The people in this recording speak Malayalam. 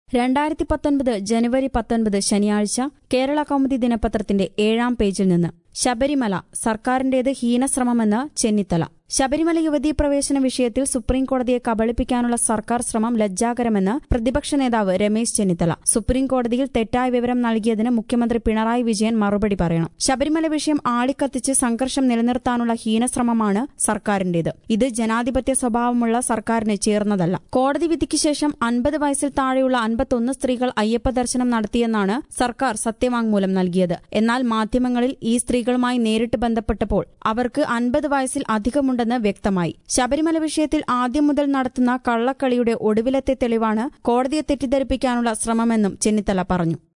രണ്ടായിരത്തി പത്തൊൻപത് ജനുവരി പത്തൊൻപത് ശനിയാഴ്ച കേരള കൗമുദി ദിനപത്രത്തിന്റെ ഏഴാം പേജിൽ നിന്ന് ശബരിമല സർക്കാരിന്റേത് ഹീനശ്രമമെന്ന് ചെന്നിത്തല ശബരിമല യുവതീ പ്രവേശന വിഷയത്തിൽ സുപ്രീംകോടതിയെ കബളിപ്പിക്കാനുള്ള സർക്കാർ ശ്രമം ലജ്ജാകരമെന്ന് പ്രതിപക്ഷ നേതാവ് രമേശ് ചെന്നിത്തല സുപ്രീംകോടതിയിൽ തെറ്റായ വിവരം നൽകിയതിന് മുഖ്യമന്ത്രി പിണറായി വിജയൻ മറുപടി പറയണം ശബരിമല വിഷയം ആളിക്കത്തിച്ച് സംഘർഷം നിലനിർത്താനുള്ള ഹീനശ്രമമാണ് സർക്കാരിന്റേത് ഇത് ജനാധിപത്യ സ്വഭാവമുള്ള സർക്കാരിന് ചേർന്നതല്ല കോടതി വിധിക്ക് ശേഷം അൻപത് വയസ്സിൽ താഴെയുള്ള അൻപത്തൊന്ന് സ്ത്രീകൾ അയ്യപ്പ ദർശനം നടത്തിയെന്നാണ് സർക്കാർ സത്യവാങ്മൂലം നൽകിയത് എന്നാൽ മാധ്യമങ്ങളിൽ ഈ സ്ത്രീകളുമായി നേരിട്ട് ബന്ധപ്പെട്ടപ്പോൾ അവർക്ക് അൻപത് വയസ്സിൽ അധികമുണ്ടെന്ന് വ്യക്തമായി ശബരിമല വിഷയത്തിൽ ആദ്യം മുതൽ നടത്തുന്ന കള്ളക്കളിയുടെ ഒടുവിലത്തെ തെളിവാണ് കോടതിയെ തെറ്റിദ്ധരിപ്പിക്കാനുള്ള ശ്രമമെന്നും ചെന്നിത്തല പറഞ്ഞു